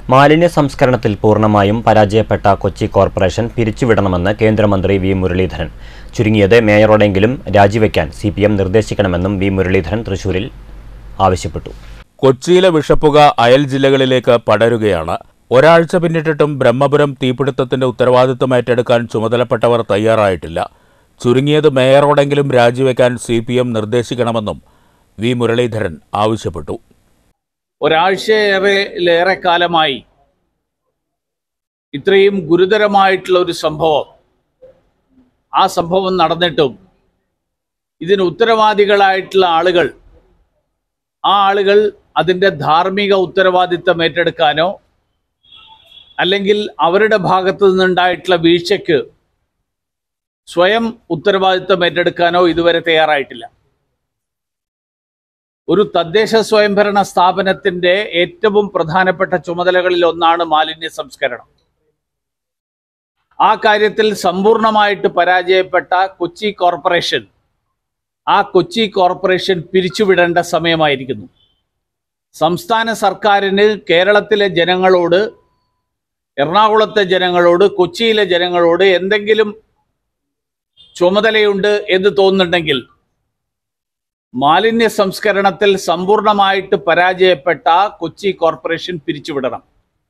മാലിന്യ സംസ്കരണത്തിൽ പൂർണ്ണമായും പരാജയപ്പെട്ട കൊച്ചി കോർപ്പറേഷൻ പിരിച്ചുവിടണമെന്ന് കേന്ദ്രമന്ത്രി വി മുരളീധരൻ ചുരുങ്ങിയത് മേയറോടെങ്കിലും രാജിവെക്കാൻ സി പി എം നിർദ്ദേശിക്കണമെന്നും വി മുരളീധരൻ തൃശൂരിൽ ആവശ്യപ്പെട്ടു കൊച്ചിയിലെ വിഷപ്പുക അയൽ ജില്ലകളിലേക്ക് പടരുകയാണ് ഒരാഴ്ച പിന്നിട്ടിട്ടും ബ്രഹ്മപുരം തീപിടുത്തത്തിന്റെ ഉത്തരവാദിത്തം ഏറ്റെടുക്കാൻ ചുമതലപ്പെട്ടവർ തയ്യാറായിട്ടില്ല ചുരുങ്ങിയത് മേയറോടെങ്കിലും രാജിവെക്കാൻ സി പി എം നിർദ്ദേശിക്കണമെന്നും വി മുരളീധരൻ ആവശ്യപ്പെട്ടു ഒരാഴ്ചയേറെ കാലമായി ഇത്രയും ഗുരുതരമായിട്ടുള്ള ഒരു സംഭവം ആ സംഭവം നടന്നിട്ടും ഇതിന് ഉത്തരവാദികളായിട്ടുള്ള ആളുകൾ ആ ആളുകൾ അതിൻ്റെ ധാർമ്മിക ഉത്തരവാദിത്തം ഏറ്റെടുക്കാനോ അല്ലെങ്കിൽ അവരുടെ ഭാഗത്തു നിന്നുണ്ടായിട്ടുള്ള വീഴ്ചയ്ക്ക് സ്വയം ഉത്തരവാദിത്തം ഏറ്റെടുക്കാനോ ഇതുവരെ തയ്യാറായിട്ടില്ല ഒരു തദ്ദേശ സ്വയംഭരണ സ്ഥാപനത്തിന്റെ ഏറ്റവും പ്രധാനപ്പെട്ട ചുമതലകളിൽ ഒന്നാണ് മാലിന്യ സംസ്കരണം ആ കാര്യത്തിൽ സമ്പൂർണമായിട്ട് പരാജയപ്പെട്ട കൊച്ചി കോർപ്പറേഷൻ ആ കൊച്ചി കോർപ്പറേഷൻ പിരിച്ചുവിടേണ്ട സമയമായിരിക്കുന്നു സംസ്ഥാന സർക്കാരിന് കേരളത്തിലെ ജനങ്ങളോട് എറണാകുളത്തെ ജനങ്ങളോട് കൊച്ചിയിലെ ജനങ്ങളോട് എന്തെങ്കിലും ചുമതലയുണ്ട് എന്ന് തോന്നുന്നുണ്ടെങ്കിൽ മാലിന്യ സംസ്കരണത്തിൽ സമ്പൂർണമായിട്ട് പരാജയപ്പെട്ട കൊച്ചി കോർപ്പറേഷൻ പിരിച്ചുവിടണം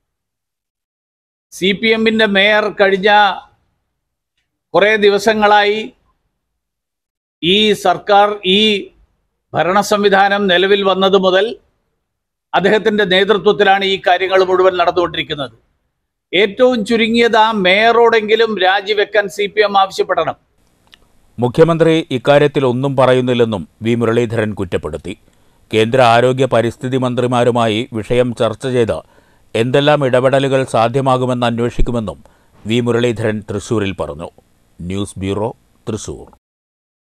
സി പി എമ്മിന്റെ മേയർ കഴിഞ്ഞ കുറേ ദിവസങ്ങളായി ഈ സർക്കാർ ഈ ഭരണ സംവിധാനം നിലവിൽ വന്നത് മുതൽ അദ്ദേഹത്തിന്റെ നേതൃത്വത്തിലാണ് ഈ കാര്യങ്ങൾ മുഴുവൻ നടന്നുകൊണ്ടിരിക്കുന്നത് ഏറ്റവും ചുരുങ്ങിയത് ആ മേയറോടെങ്കിലും രാജിവെക്കാൻ സി പി എം ആവശ്യപ്പെടണം മുഖ്യമന്ത്രി ഇക്കാര്യത്തിൽ ഒന്നും പറയുന്നില്ലെന്നും വി മുരളീധരൻ കുറ്റപ്പെടുത്തി കേന്ദ്ര ആരോഗ്യ പരിസ്ഥിതി മന്ത്രിമാരുമായി വിഷയം ചർച്ച ചെയ്ത് എന്തെല്ലാം ഇടപെടലുകൾ സാധ്യമാകുമെന്ന് അന്വേഷിക്കുമെന്നും വി മുരളീധരൻ തൃശൂരിൽ പറഞ്ഞു ന്യൂസ് ബ്യൂറോ തൃശൂർ